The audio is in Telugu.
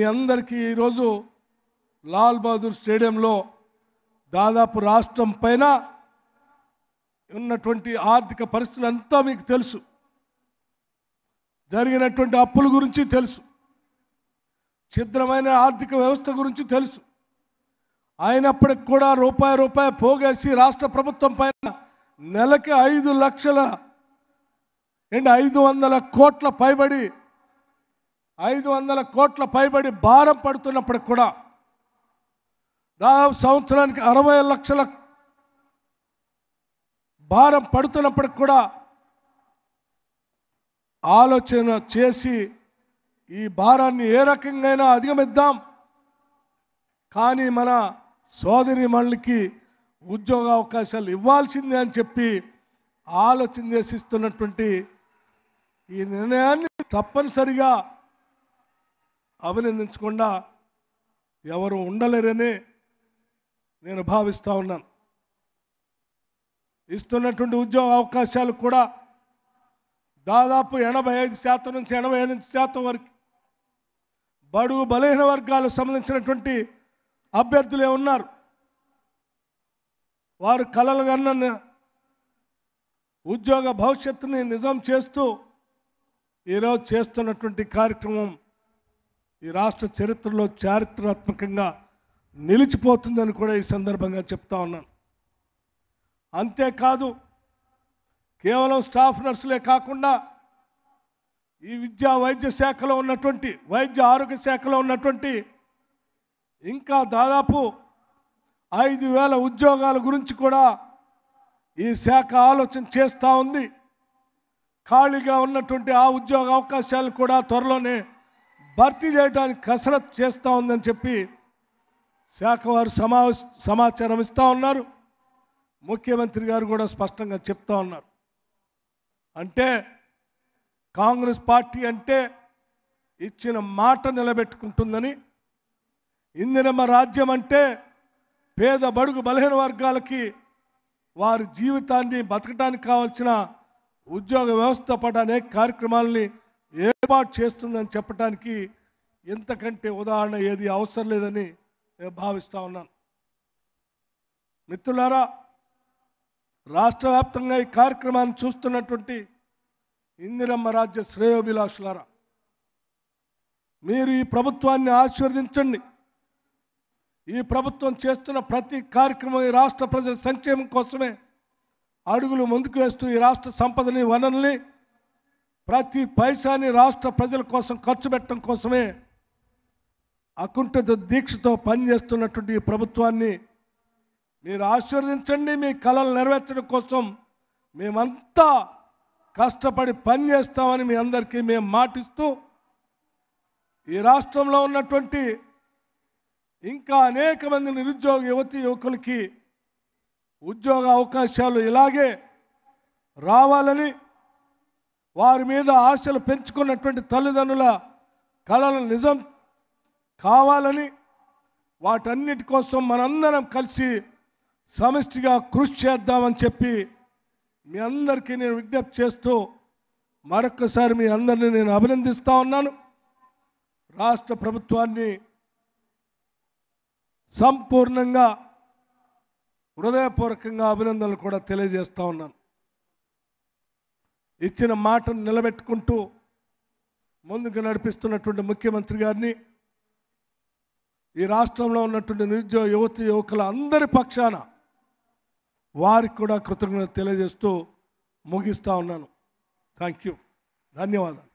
అందరికీ ఈరోజు లాల్ బహదూర్ స్టేడియంలో దాదాపు రాష్ట్రం పైన ఉన్నటువంటి ఆర్థిక పరిస్థితులు అంతా మీకు తెలుసు జరిగినటువంటి అప్పుల గురించి తెలుసు ఛిద్రమైన ఆర్థిక వ్యవస్థ గురించి తెలుసు అయినప్పటికి కూడా రూపాయి రూపాయి పోగేసి రాష్ట్ర ప్రభుత్వం పైన నెలకి ఐదు లక్షల ఏంటి ఐదు వందల కోట్ల పైబడి ఐదు వందల కోట్ల పైబడి భారం పడుతున్నప్పటికి కూడా దాదాపు సంవత్సరానికి అరవై లక్షల భారం పడుతున్నప్పటికి కూడా ఆలోచన చేసి ఈ భారాన్ని ఏ రకంగా అధిగమిద్దాం కానీ మన సోదరి మళ్ళకి ఉద్యోగ అవకాశాలు ఇవ్వాల్సిందే అని చెప్పి ఆలోచన చేసి ఇస్తున్నటువంటి ఈ నిర్ణయాన్ని తప్పనిసరిగా అభినందించకుండా ఎవరు ఉండలేరని నేను భావిస్తా ఉన్నాను ఇస్తున్నటువంటి ఉద్యోగ అవకాశాలు కూడా దాదాపు ఎనభై ఐదు శాతం నుంచి ఎనభై ఎనిమిది శాతం వరకు బడుగు బలహీన వర్గాలకు సంబంధించినటువంటి అభ్యర్థులే ఉన్నారు వారు కలలు కన్న ఉద్యోగ భవిష్యత్తుని నిజం చేస్తూ ఈరోజు చేస్తున్నటువంటి కార్యక్రమం ఈ రాష్ట్ర చరిత్రలో చారిత్రాత్మకంగా నిలిచిపోతుందని కూడా ఈ సందర్భంగా చెప్తా ఉన్నాను అంతేకాదు కేవలం స్టాఫ్ నర్సులే కాకుండా ఈ విద్యా వైద్య శాఖలో ఉన్నటువంటి వైద్య ఆరోగ్య శాఖలో ఉన్నటువంటి ఇంకా దాదాపు ఐదు వేల ఉద్యోగాల గురించి కూడా ఈ శాఖ ఆలోచన చేస్తూ ఉంది ఖాళీగా ఉన్నటువంటి ఆ ఉద్యోగ అవకాశాలు కూడా త్వరలోనే భర్తీ చేయడానికి కసరత్తు చేస్తూ ఉందని చెప్పి శాఖ వారు సమావేశ సమాచారం ఇస్తూ ఉన్నారు ముఖ్యమంత్రి గారు కూడా స్పష్టంగా చెప్తా ఉన్నారు అంటే కాంగ్రెస్ పార్టీ అంటే ఇచ్చిన మాట నిలబెట్టుకుంటుందని ఇందిరమ్మ రాజ్యం అంటే పేద బడుగు బలహీన వర్గాలకి వారి జీవితాన్ని బతకడానికి కావాల్సిన ఉద్యోగ వ్యవస్థ పట్ల అనేక కార్యక్రమాలని ఏర్పాటు చేస్తుందని చెప్పడానికి ఇంతకంటే ఉదాహరణ ఏది అవసరం లేదని నేను భావిస్తా ఉన్నాను మిత్రులారా రాష్ట్ర వ్యాప్తంగా ఈ కార్యక్రమాన్ని చూస్తున్నటువంటి ఇందిరమ్మ రాజ్య శ్రేయోభిలాషులారా మీరు ఈ ప్రభుత్వాన్ని ఆశీర్వదించండి ఈ ప్రభుత్వం చేస్తున్న ప్రతి కార్యక్రమం ఈ రాష్ట్ర ప్రజల సంక్షేమం కోసమే అడుగులు ముందుకు వేస్తూ ఈ రాష్ట్ర సంపదని వనరుల్ని ప్రతి పైసాని రాష్ట్ర ప్రజల కోసం ఖర్చు పెట్టడం కోసమే అకుంఠిత దీక్షతో పనిచేస్తున్నటువంటి ఈ ప్రభుత్వాన్ని మీరు ఆశీర్వదించండి మీ కళలు నెరవేర్చడం కోసం మేమంతా కష్టపడి పనిచేస్తామని మీ అందరికీ మేము మాటిస్తూ ఈ రాష్ట్రంలో ఉన్నటువంటి ఇంకా అనేక మంది నిరుద్యోగ యువతి యువకులకి ఉద్యోగ అవకాశాలు ఇలాగే రావాలని వారి మీద ఆశలు పెంచుకున్నటువంటి తల్లిదండ్రుల కళలు నిజం కావాలని వాటన్నిటి కోసం మనందరం కలిసి సమిష్టిగా కృషి చేద్దామని చెప్పి మీ అందరికీ నేను విజ్ఞప్తి చేస్తూ మరొక్కసారి మీ అందరినీ నేను అభినందిస్తా ఉన్నాను రాష్ట్ర ప్రభుత్వాన్ని సంపూర్ణంగా హృదయపూర్వకంగా అభినందనలు కూడా తెలియజేస్తా ఉన్నాను ఇచ్చిన మాటను నిలబెట్టుకుంటూ ముందుకు నడిపిస్తున్నటువంటి ముఖ్యమంత్రి గారిని ఈ రాష్ట్రంలో ఉన్నటువంటి నిరుద్యోగ యువతి యువకుల అందరి పక్షాన వారికి కూడా కృతజ్ఞత తెలియజేస్తూ ముగిస్తా ఉన్నాను థ్యాంక్ యూ ధన్యవాదాలు